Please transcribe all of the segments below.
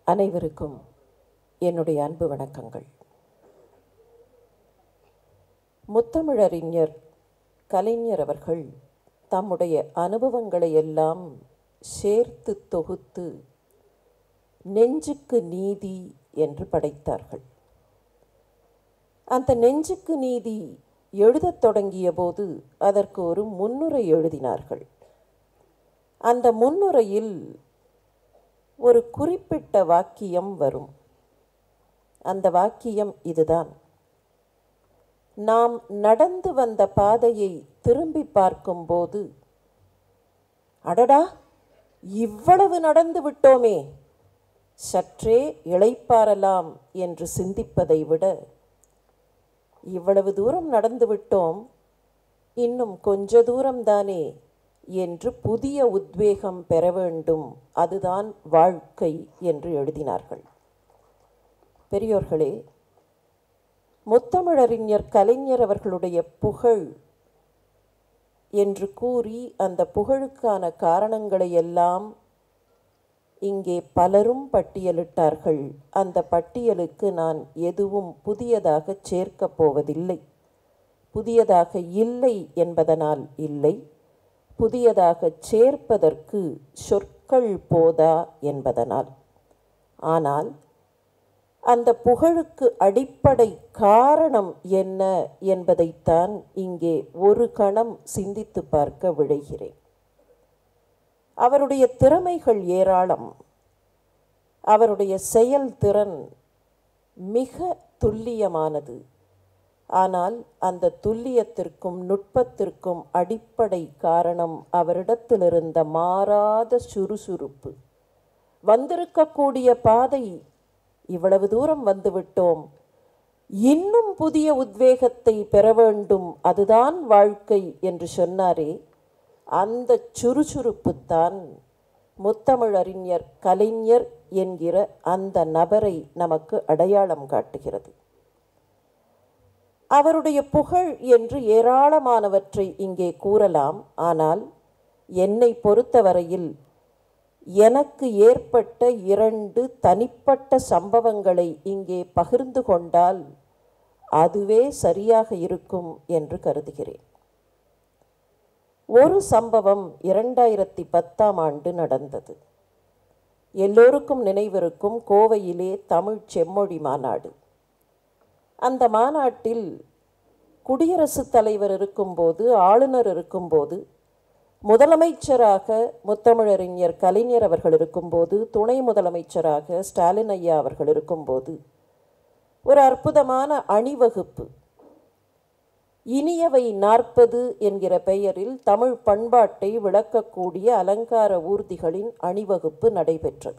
அனைவருக்கும் என்னுடைய அன்பு வணக்கங்கள் முத்தமிழறிஞர் கலைஞர் அவர்கள் தம்முடைய அனுபவங்களை எல்லாம் சேர்த்து தொகுத்து நெஞ்சுக்கு நீதி என்று படைத்தார்கள் அந்த நெஞ்சுக்கு நீதி எழுதத் தொடங்கிய போது அதற்கு ஒரு முன்னுரை எழுதினார்கள் அந்த முன்னுரையில் ஒரு குறிப்பிட்ட வாக்கியம் வரும் அந்த வாக்கியம் இதுதான் நாம் நடந்து வந்த பாதையை திரும்பி பார்க்கும்போது அடடா இவ்வளவு நடந்து விட்டோமே சற்றே இளைப்பாறலாம் என்று சிந்திப்பதை விட இவ்வளவு தூரம் நடந்து விட்டோம் இன்னும் கொஞ்ச தூரம்தானே என்று புதிய உத்வேகம் பெற வேண்டும் அதுதான் வாழ்க்கை என்று எழுதினார்கள் பெரியோர்களே முத்தமிழறிஞர் கலைஞர் அவர்களுடைய புகழ் என்று கூறி அந்த புகழுக்கான காரணங்களை எல்லாம் இங்கே பலரும் பட்டியலிட்டார்கள் அந்த பட்டியலுக்கு நான் எதுவும் புதியதாக சேர்க்கப் போவதில்லை புதியதாக இல்லை என்பதனால் இல்லை புதியதாக சேர்ப்பதற்கு சொற்கள் போதா என்பதனால் ஆனால் அந்த புகழுக்கு அடிப்படை காரணம் என்ன என்பதைத்தான் இங்கே ஒரு கணம் சிந்தித்து பார்க்க விழைகிறேன் அவருடைய திறமைகள் ஏராளம் அவருடைய செயல்திறன் மிக துல்லியமானது ஆனால் அந்த துல்லியத்திற்கும் நுட்பத்திற்கும் அடிப்படை காரணம் அவரிடத்திலிருந்த மாறாத சுறுசுறுப்பு வந்திருக்கக்கூடிய பாதை இவ்வளவு தூரம் வந்துவிட்டோம் இன்னும் புதிய உத்வேகத்தை பெற வேண்டும் அதுதான் வாழ்க்கை என்று சொன்னாரே அந்த சுறுசுறுப்புத்தான் முத்தமிழறிஞர் கலைஞர் என்கிற அந்த நபரை நமக்கு அடையாளம் காட்டுகிறது அவருடைய புகழ் என்று ஏராளமானவற்றை இங்கே கூறலாம் ஆனால் என்னை பொறுத்தவரையில் எனக்கு ஏற்பட்ட இரண்டு தனிப்பட்ட சம்பவங்களை இங்கே பகிர்ந்து கொண்டால் அதுவே சரியாக இருக்கும் என்று கருதுகிறேன் ஒரு சம்பவம் இரண்டாயிரத்தி பத்தாம் ஆண்டு நடந்தது எல்லோருக்கும் நினைவிருக்கும் கோவையிலே தமிழ் செம்மொழி மாநாடு அந்த மாநாட்டில் குடியரசுத் தலைவர் இருக்கும்போது ஆளுநர் இருக்கும்போது முதலமைச்சராக முத்தமிழறிஞர் கலைஞர் அவர்கள் இருக்கும்போது துணை முதலமைச்சராக ஸ்டாலின் ஐயா அவர்கள் இருக்கும்போது ஒரு அற்புதமான அணிவகுப்பு இனியவை நாற்பது என்கிற பெயரில் தமிழ் பண்பாட்டை விளக்கக்கூடிய அலங்கார ஊர்திகளின் அணிவகுப்பு நடைபெற்றது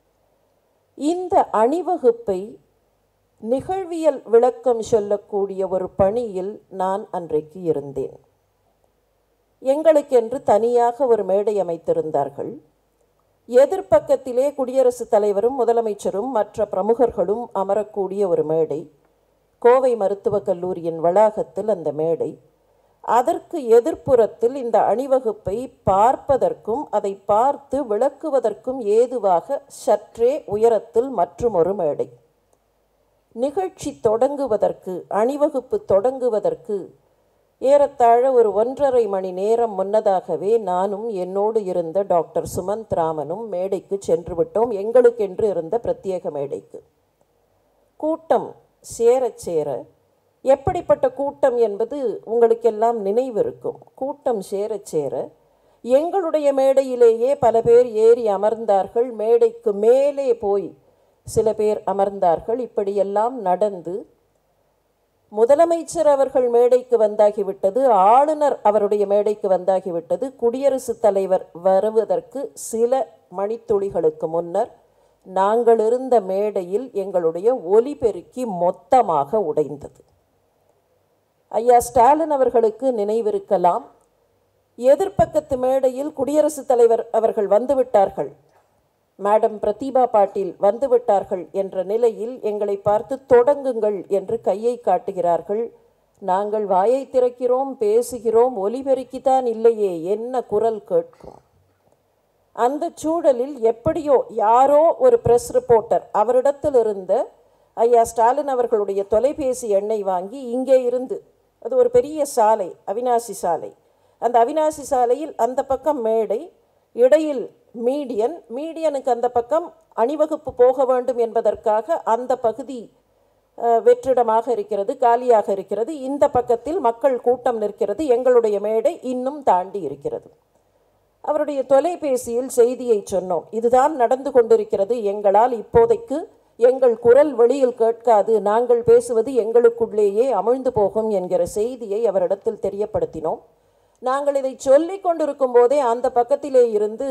இந்த அணிவகுப்பை நிகழ்வியல் விளக்கம் சொல்லக்கூடிய ஒரு பணியில் நான் அன்றைக்கு இருந்தேன் எங்களுக்கென்று தனியாக ஒரு மேடை அமைத்திருந்தார்கள் எதிர்ப்பக்கத்திலே குடியரசுத் தலைவரும் முதலமைச்சரும் மற்ற பிரமுகர்களும் அமரக்கூடிய ஒரு மேடை கோவை மருத்துவக் கல்லூரியின் வளாகத்தில் அந்த மேடை அதற்கு எதிர்ப்புறத்தில் இந்த அணிவகுப்பை பார்ப்பதற்கும் அதை பார்த்து விளக்குவதற்கும் ஏதுவாக சற்றே உயரத்தில் மற்றுமொரு மேடை நிகழ்ச்சி தொடங்குவதற்கு அணிவகுப்பு தொடங்குவதற்கு ஏறத்தாழ ஒரு ஒன்றரை மணி நேரம் முன்னதாகவே நானும் என்னோடு இருந்த டாக்டர் சுமந்த் ராமனும் மேடைக்கு சென்று விட்டோம் எங்களுக்கென்று இருந்த பிரத்யேக மேடைக்கு கூட்டம் சேர சேர எப்படிப்பட்ட கூட்டம் என்பது உங்களுக்கெல்லாம் நினைவிருக்கும் கூட்டம் சேர சேர எங்களுடைய மேடையிலேயே பல பேர் ஏறி அமர்ந்தார்கள் மேடைக்கு மேலே போய் சில பேர் அமர்ந்தார்கள் இப்படியெல்லாம் நடந்து முதலமைச்சர் அவர்கள் மேடைக்கு வந்தாகிவிட்டது ஆளுநர் அவருடைய மேடைக்கு வந்தாகிவிட்டது குடியரசுத் தலைவர் வருவதற்கு சில மணித்துளிகளுக்கு முன்னர் நாங்கள் இருந்த மேடையில் எங்களுடைய ஒலிபெருக்கி மொத்தமாக உடைந்தது ஐயா ஸ்டாலின் அவர்களுக்கு நினைவிருக்கலாம் எதிர்ப்பக்கத்து மேடையில் குடியரசுத் தலைவர் அவர்கள் வந்துவிட்டார்கள் மேடம் பிரதீபா பாட்டீல் வந்துவிட்டார்கள் என்ற நிலையில் எங்களை பார்த்து தொடங்குங்கள் என்று கையை காட்டுகிறார்கள் நாங்கள் வாயை திறக்கிறோம் பேசுகிறோம் ஒலிபெருக்கித்தான் இல்லையே என்ன குரல் கேட்கும் அந்த சூழலில் எப்படியோ யாரோ ஒரு பிரஸ் ரிப்போர்ட்டர் அவரிடத்தில் இருந்த ஐயா ஸ்டாலின் அவர்களுடைய தொலைபேசி எண்ணை வாங்கி இங்கே இருந்து அது ஒரு பெரிய சாலை அவினாசி சாலை அந்த அவினாசி சாலையில் அந்த பக்கம் மேடை இடையில் மீடியன் மீடியனுக்கு அந்த பக்கம் அணிவகுப்பு போக வேண்டும் என்பதற்காக அந்த பகுதி அஹ், வெற்றிடமாக இருக்கிறது காலியாக இருக்கிறது இந்த பக்கத்தில் மக்கள் கூட்டம் நிற்கிறது எங்களுடைய மேடை இன்னும் தாண்டி இருக்கிறது அவருடைய தொலைபேசியில் செய்தியை சொன்னோம் இதுதான் நடந்து கொண்டிருக்கிறது எங்களால் இப்போதைக்கு எங்கள் குரல் வெளியில் கேட்காது நாங்கள் பேசுவது எங்களுக்குள்ளேயே அமிழ்ந்து போகும் என்கிற செய்தியை அவரிடத்தில் தெரியப்படுத்தினோம் நாங்கள் இதை சொல்லிக் கொண்டிருக்கும் போதே அந்த பக்கத்திலே இருந்து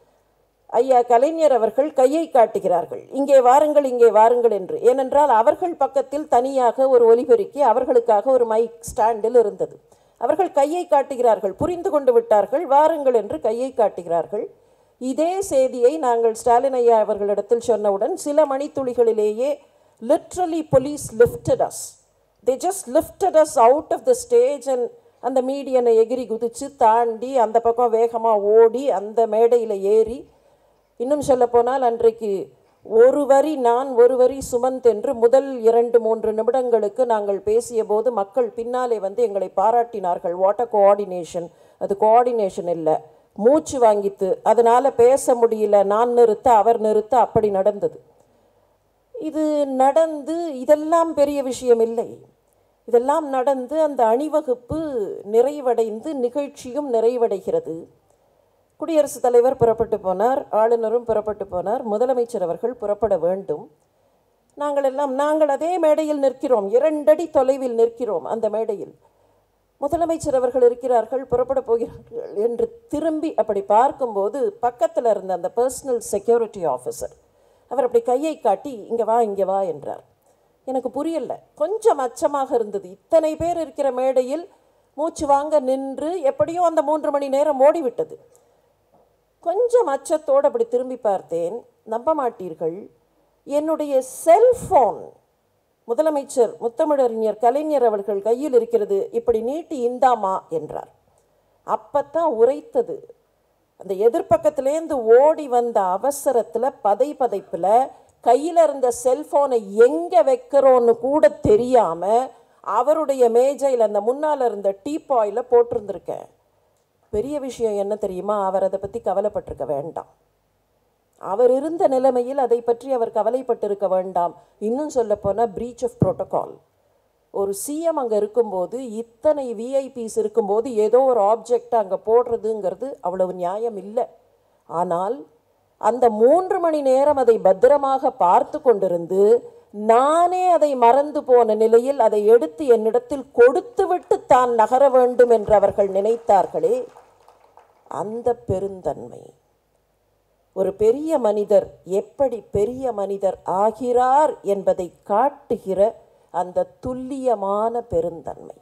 ஐயா கலைஞர் அவர்கள் கையை காட்டுகிறார்கள் இங்கே வாருங்கள் இங்கே வாருங்கள் என்று ஏனென்றால் அவர்கள் பக்கத்தில் தனியாக ஒரு ஒலிபெருக்கி அவர்களுக்காக ஒரு மைக் ஸ்டாண்டில் இருந்தது அவர்கள் கையை காட்டுகிறார்கள் புரிந்து கொண்டு விட்டார்கள் வாருங்கள் என்று கையை காட்டுகிறார்கள் இதே செய்தியை நாங்கள் ஸ்டாலின் ஐயா அவர்களிடத்தில் சொன்னவுடன் சில மணித்துளிகளிலேயே literally police lifted us they just lifted us out of the stage and அந்த மீடியனை எகிரி குதித்து தாண்டி அந்த பக்கம் வேகமாக ஓடி அந்த மேடையில் ஏறி இன்னும் சொல்லப்போனால் அன்றைக்கு ஒரு வரி நான் ஒரு வரி சுமந்த் என்று முதல் இரண்டு மூன்று நிமிடங்களுக்கு நாங்கள் பேசிய போது மக்கள் பின்னாலே வந்து எங்களை பாராட்டினார்கள் வாட் அ கோஆர்டினேஷன் அது கோஆர்டினேஷன் இல்லை மூச்சு வாங்கித்து அதனால் பேச முடியல நான் நிறுத்த அவர் நிறுத்த அப்படி நடந்தது இது நடந்து இதெல்லாம் பெரிய விஷயம் இல்லை இதெல்லாம் நடந்து அந்த அணிவகுப்பு நிறைவடைந்து நிகழ்ச்சியும் நிறைவடைகிறது குடியரசுத் தலைவர் புறப்பட்டு போனார் ஆளுநரும் புறப்பட்டு போனார் முதலமைச்சர் அவர்கள் புறப்பட வேண்டும் நாங்கள் எல்லாம் நாங்கள் அதே மேடையில் நிற்கிறோம் இரண்டடி தொலைவில் நிற்கிறோம் அந்த மேடையில் முதலமைச்சர் அவர்கள் இருக்கிறார்கள் புறப்பட போகிறார்கள் என்று திரும்பி அப்படி பார்க்கும்போது பக்கத்தில் இருந்த அந்த பர்சனல் செக்யூரிட்டி ஆஃபீஸர் அவர் அப்படி கையை காட்டி இங்கே வா இங்கே வா என்றார் எனக்கு புரியல கொஞ்சம் அச்சமாக இருந்தது இத்தனை பேர் இருக்கிற மேடையில் மூச்சு வாங்க நின்று எப்படியோ அந்த மூன்று மணி நேரம் ஓடிவிட்டது கொஞ்சம் அச்சத்தோடு அப்படி திரும்பி பார்த்தேன் நம்ப மாட்டீர்கள் என்னுடைய செல்ஃபோன் முதலமைச்சர் முத்தமிழறிஞர் கலைஞர் அவர்கள் கையில் இருக்கிறது இப்படி நீட்டி இந்தாமா என்றார் அப்பத்தான் உரைத்தது அந்த எதிர்ப்பக்கத்திலேருந்து ஓடி வந்த அவசரத்தில் பதை பதைப்பில் கையில் இருந்த செல்ஃபோனை எங்கே வைக்கிறோன்னு கூட தெரியாமல் அவருடைய மேஜையில் அந்த முன்னால் இருந்த டீப்பாயில் போட்டிருந்திருக்கேன் பெரிய விஷயம் என்ன தெரியுமா அவர் அதை பற்றி கவலைப்பட்டிருக்க வேண்டாம் அவர் இருந்த நிலைமையில் அதை பற்றி அவர் கவலைப்பட்டிருக்க வேண்டாம் இன்னும் சொல்லப்போனால் பிரீச் ஆஃப் புரோட்டோகால் ஒரு சிஎம் அங்கே இருக்கும்போது இத்தனை விஐபிஸ் இருக்கும்போது ஏதோ ஒரு ஆப்ஜெக்டை அங்கே போடுறதுங்கிறது அவ்வளவு நியாயம் இல்லை ஆனால் அந்த மூன்று மணி நேரம் அதை பத்திரமாக பார்த்து கொண்டிருந்து நானே அதை மறந்து போன நிலையில் அதை எடுத்து என்னிடத்தில் கொடுத்துவிட்டு தான் நகர வேண்டும் என்று அவர்கள் நினைத்தார்களே அந்த பெருந்தன்மை ஒரு பெரிய மனிதர் எப்படி பெரிய மனிதர் ஆகிறார் என்பதை காட்டுகிற அந்த துல்லியமான பெருந்தன்மை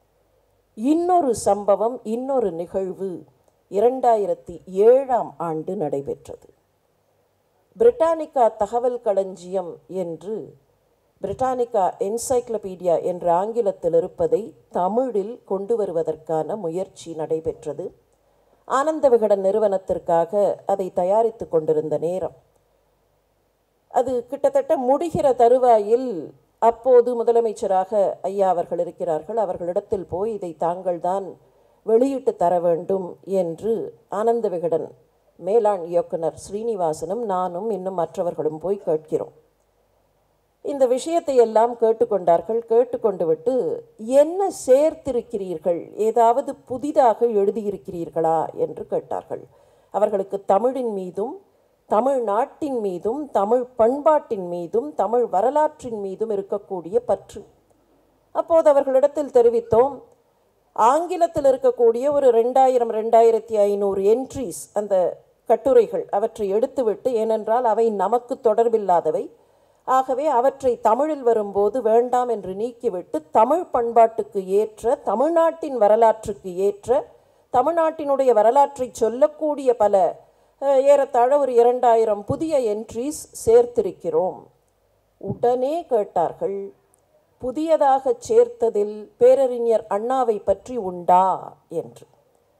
இன்னொரு சம்பவம் இன்னொரு நிகழ்வு இரண்டாயிரத்தி ஏழாம் ஆண்டு நடைபெற்றது பிரிட்டானிக்கா தகவல் களஞ்சியம் என்று பிரிட்டானிக்கா என்சைக்ளபீடியா என்ற ஆங்கிலத்தில் இருப்பதை தமிழில் கொண்டு வருவதற்கான முயற்சி நடைபெற்றது ஆனந்த விகடன் நிறுவனத்திற்காக அதை தயாரித்து கொண்டிருந்த நேரம் அது கிட்டத்தட்ட முடிகிற தருவாயில் அப்போது முதலமைச்சராக ஐயா அவர்கள் இருக்கிறார்கள் அவர்களிடத்தில் போய் இதை தாங்கள்தான் வெளியிட்டு தர வேண்டும் என்று ஆனந்த விகடன் மேலாண் இயக்குனர் ஸ்ரீனிவாசனும் நானும் இன்னும் மற்றவர்களும் போய் கேட்கிறோம் இந்த விஷயத்தை எல்லாம் கேட்டுக்கொண்டார்கள் கேட்டுக்கொண்டு விட்டு என்ன சேர்த்திருக்கிறீர்கள் ஏதாவது புதிதாக எழுதியிருக்கிறீர்களா என்று கேட்டார்கள் அவர்களுக்கு தமிழின் மீதும் தமிழ்நாட்டின் மீதும் தமிழ் பண்பாட்டின் மீதும் தமிழ் வரலாற்றின் மீதும் இருக்கக்கூடிய பற்று அப்போது அவர்களிடத்தில் தெரிவித்தோம் ஆங்கிலத்தில் இருக்கக்கூடிய ஒரு ரெண்டாயிரம் ரெண்டாயிரத்தி ஐநூறு என்ட்ரிஸ் அந்த கட்டுரைகள் அவற்றை எடுத்துவிட்டு ஏனென்றால் அவை நமக்கு தொடர்பில்லாதவை ஆகவே அவற்றை தமிழில் வரும்போது வேண்டாம் என்று நீக்கிவிட்டு தமிழ் பண்பாட்டுக்கு ஏற்ற தமிழ்நாட்டின் வரலாற்றுக்கு ஏற்ற தமிழ்நாட்டினுடைய வரலாற்றை சொல்லக்கூடிய பல அஹ், ஏறத்தாழ ஒரு இரண்டாயிரம் புதிய என்ட்ரிஸ் சேர்த்திருக்கிறோம் உடனே கேட்டார்கள் புதியதாக சேர்த்ததில் பேரறிஞர் அண்ணாவை பற்றி உண்டா என்று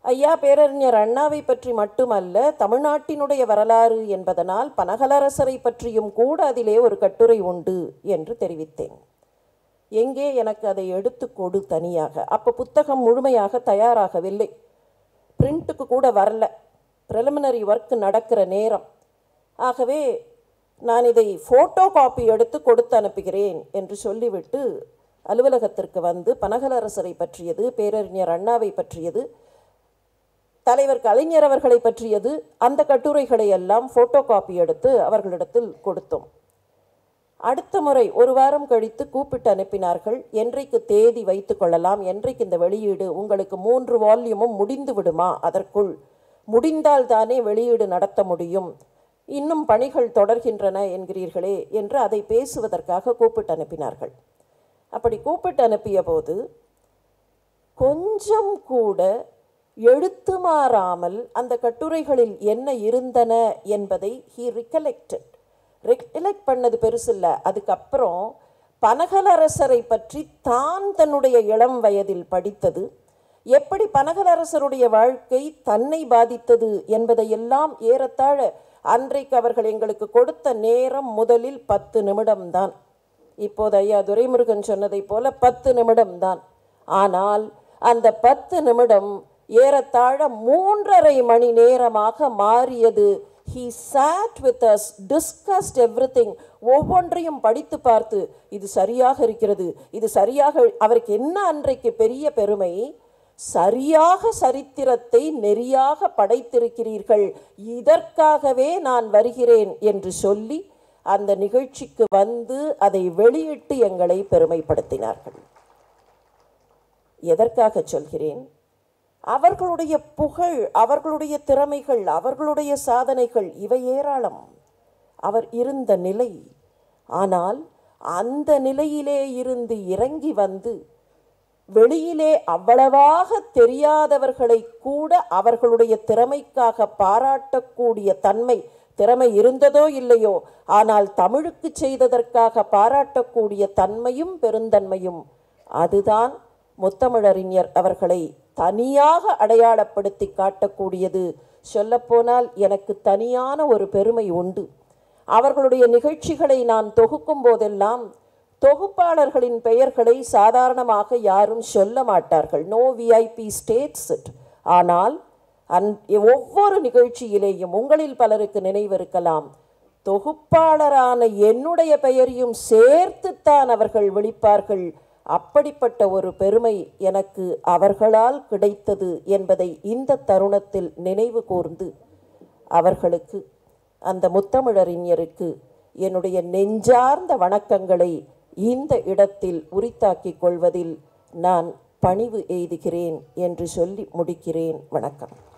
ஐயா பேரறிஞர் அண்ணாவை பற்றி மட்டுமல்ல தமிழ்நாட்டினுடைய வரலாறு என்பதனால் பனகலரசரை பற்றியும் கூட அதிலே ஒரு கட்டுரை உண்டு என்று தெரிவித்தேன் எங்கே எனக்கு அதை எடுத்து கொடு தனியாக அப்போ புத்தகம் முழுமையாக தயாராகவில்லை பிரிண்ட்டுக்கு கூட வரல ப்ரிலிமினரி ஒர்க் நடக்கிற நேரம் ஆகவே நான் இதை ஃபோட்டோ காப்பி எடுத்து கொடுத்து அனுப்புகிறேன் என்று சொல்லிவிட்டு அலுவலகத்திற்கு வந்து பனகலரசரை பற்றியது பேரறிஞர் அண்ணாவை பற்றியது தலைவர் கலைஞர் அவர்களை பற்றியது அந்த கட்டுரைகளை எல்லாம் ஃபோட்டோ காப்பி எடுத்து அவர்களிடத்தில் கொடுத்தோம் அடுத்த முறை ஒரு வாரம் கழித்து கூப்பிட்டு அனுப்பினார்கள் என்றைக்கு தேதி வைத்து கொள்ளலாம் என்றைக்கு இந்த வெளியீடு உங்களுக்கு மூன்று வால்யூமும் முடிந்து விடுமா அதற்குள் முடிந்தால் தானே வெளியீடு நடத்த முடியும் இன்னும் பணிகள் தொடர்கின்றன என்கிறீர்களே என்று அதை பேசுவதற்காக கூப்பிட்டு அனுப்பினார்கள் அப்படி கூப்பிட்டு அனுப்பிய போது கொஞ்சம் கூட எழுத்து மாறாமல் அந்த கட்டுரைகளில் என்ன இருந்தன என்பதை ஹீ ரிகலெக்டட் ரிகலெக்ட் பண்ணது பெருசில்ல அதுக்கப்புறம் பனகலரசரை பற்றி தான் தன்னுடைய இளம் வயதில் படித்தது எப்படி பனகலரசருடைய வாழ்க்கை தன்னை பாதித்தது என்பதையெல்லாம் ஏறத்தாழ அன்றைக்கு அவர்கள் எங்களுக்கு கொடுத்த நேரம் முதலில் பத்து நிமிடம்தான் இப்போது ஐயா துரைமுருகன் சொன்னதைப் போல பத்து நிமிடம்தான் ஆனால் அந்த பத்து நிமிடம் ஏறத்தாழ மூன்றரை மணி நேரமாக மாறியது he chat with us discussed everything ஒவ்வொன்றையும் படித்து பார்த்து இது சரியாக இருக்கிறது இது சரியாக அவருக்கு என்ன அன்றைக்கு பெரிய பெருமை சரியாக சரித்திரத்தை நெறியாக படைத்திருக்கிறீர்கள் இதற்காகவே நான் வருகிறேன் என்று சொல்லி அந்த நிகழ்ச்சிக்கு வந்து அதை வெளியிட்டு எங்களை பெருமைப்படுத்தினார்கள் எதற்காக சொல்கிறேன் அவர்களுடைய புகழ் அவர்களுடைய திறமைகள் அவர்களுடைய சாதனைகள் இவை ஏராளம் அவர் இருந்த நிலை ஆனால் அந்த நிலையிலே இருந்து இறங்கி வந்து வெளியிலே அவ்வளவாக தெரியாதவர்களை கூட அவர்களுடைய திறமைக்காக பாராட்டக்கூடிய தன்மை திறமை இருந்ததோ இல்லையோ ஆனால் தமிழுக்கு செய்ததற்காக பாராட்டக்கூடிய தன்மையும் பெருந்தன்மையும் அதுதான் முத்தமிழறிஞர் அவர்களை தனியாக அடையாளப்படுத்தி காட்டக்கூடியது சொல்லப்போனால் எனக்கு தனியான ஒரு பெருமை உண்டு அவர்களுடைய நிகழ்ச்சிகளை நான் தொகுக்கும் போதெல்லாம் தொகுப்பாளர்களின் பெயர்களை சாதாரணமாக யாரும் சொல்ல மாட்டார்கள் நோ விஐபி ஸ்டேட்ஸ் இட் ஆனால் அந் ஒவ்வொரு நிகழ்ச்சியிலேயும் உங்களில் பலருக்கு நினைவிருக்கலாம் தொகுப்பாளரான என்னுடைய பெயரையும் சேர்த்துத்தான் அவர்கள் விழிப்பார்கள் அப்படிப்பட்ட ஒரு பெருமை எனக்கு அவர்களால் கிடைத்தது என்பதை இந்த தருணத்தில் நினைவு கூர்ந்து அவர்களுக்கு அந்த முத்தமிழறிஞருக்கு என்னுடைய நெஞ்சார்ந்த வணக்கங்களை இந்த இடத்தில் உரித்தாக்கிக் கொள்வதில் நான் பணிவு எய்துகிறேன் என்று சொல்லி முடிக்கிறேன் வணக்கம்